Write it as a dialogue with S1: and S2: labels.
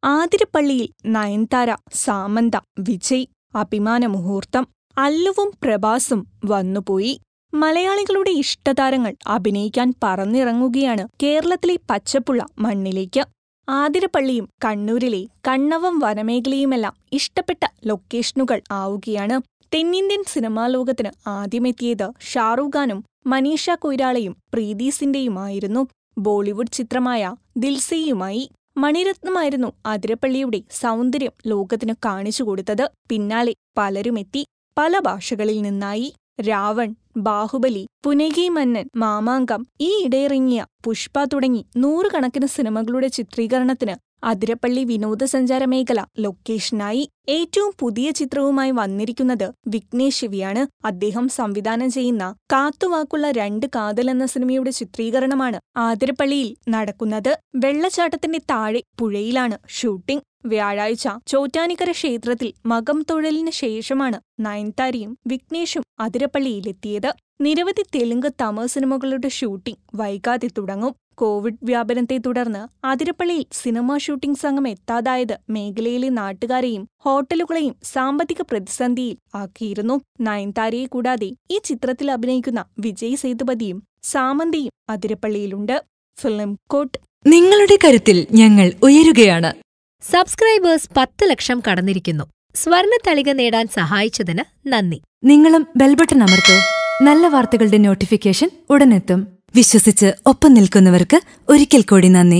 S1: ആതിരപ്പള്ളിയിൽ നയൻതാര സാമന്ത വിജയ് അഭിമാന മുഹൂർത്തം അല്ലുവും പ്രഭാസും വന്നുപോയി മലയാളികളുടെ ഇഷ്ടതാരങ്ങൾ അഭിനയിക്കാൻ പറന്നിറങ്ങുകയാണ് കേരളത്തിലെ പച്ചപ്പുള്ള മണ്ണിലേക്ക് ആതിരപ്പള്ളിയും കണ്ണൂരിലെ കണ്ണവം വനമേഖലയുമെല്ലാം ഇഷ്ടപ്പെട്ട ലൊക്കേഷനുകൾ ആവുകയാണ് തെന്നിന്ത്യൻ സിനിമാ ലോകത്തിന് ആദ്യമെത്തിയത് ഷാറൂഖ് ഖാനും മനീഷ കൊയ്രാളയും പ്രീതി സിന്റെയുമായിരുന്നു ബോളിവുഡ് ചിത്രമായ ദിൽസയുമായി മണിരത്നമായിരുന്നു അതിരപ്പള്ളിയുടെ സൗന്ദര്യം ലോകത്തിന് കാണിച്ചുകൊടുത്തത് പിന്നാലെ പലരുമെത്തി പല ഭാഷകളിൽ നിന്നായി രാവൺ ബാഹുബലി പുനകി മന്നൻ മാമാങ്കം ഈ ഇടയിറങ്ങിയ പുഷ്പ തുടങ്ങി നൂറുകണക്കിന് സിനിമകളുടെ ചിത്രീകരണത്തിന് അതിരപ്പള്ളി വിനോദസഞ്ചാര മേഖല ലൊക്കേഷനായി ഏറ്റവും പുതിയ ചിത്രവുമായി വന്നിരിക്കുന്നത് വിഘ്നേഷ് ശിവിയാണ് അദ്ദേഹം സംവിധാനം ചെയ്യുന്ന കാത്തുവാക്കുള്ള രണ്ട് കാതൽ എന്ന സിനിമയുടെ ചിത്രീകരണമാണ് ആതിരപ്പള്ളിയിൽ നടക്കുന്നത് വെള്ളച്ചാട്ടത്തിന്റെ താഴെ പുഴയിലാണ് ഷൂട്ടിംഗ് വ്യാഴാഴ്ച ചോറ്റാനിക്കര ക്ഷേത്രത്തിൽ മകം തൊഴലിന് ശേഷമാണ് നയൻതാരയും വിഘ്നേഷും അതിരപ്പള്ളിയിലെത്തിയത് നിരവധി തെലുങ്ക് തമിഴ് സിനിമകളുടെ ഷൂട്ടിംഗ് വൈകാതെ തുടങ്ങും കോവിഡ് വ്യാപനത്തെ തുടർന്ന് അതിരപ്പള്ളിയിൽ സിനിമാ ഷൂട്ടിംഗ് സംഘം എത്താതായത് മേഖലയിലെ നാട്ടുകാരെയും ഹോട്ടലുകളെയും സാമ്പത്തിക പ്രതിസന്ധിയിൽ ആക്കിയിരുന്നു നയൻതാരയെ കൂടാതെ ഈ ചിത്രത്തിൽ അഭിനയിക്കുന്ന വിജയ് സേതുപതിയും സാമന്തയും അതിരപ്പള്ളിയിലുണ്ട് ഫിലിം കോട്ട്
S2: നിങ്ങളുടെ കരുത്തിൽ ഞങ്ങൾ ഉയരുകയാണ്
S3: സബ്സ്ക്രൈബേഴ്സ് പത്ത് ലക്ഷം കടന്നിരിക്കുന്നു സ്വർണ തളിക നേടാൻ സഹായിച്ചതിന് നന്ദി
S2: നിങ്ങളും ബെൽബട്ടൺ അമർത്തോ നല്ല വാർത്തകളുടെ നോട്ടിഫിക്കേഷൻ ഉടനെത്തും വിശ്വസിച്ച് ഒപ്പം നിൽക്കുന്നവർക്ക് ഒരിക്കൽ കൂടി നന്ദി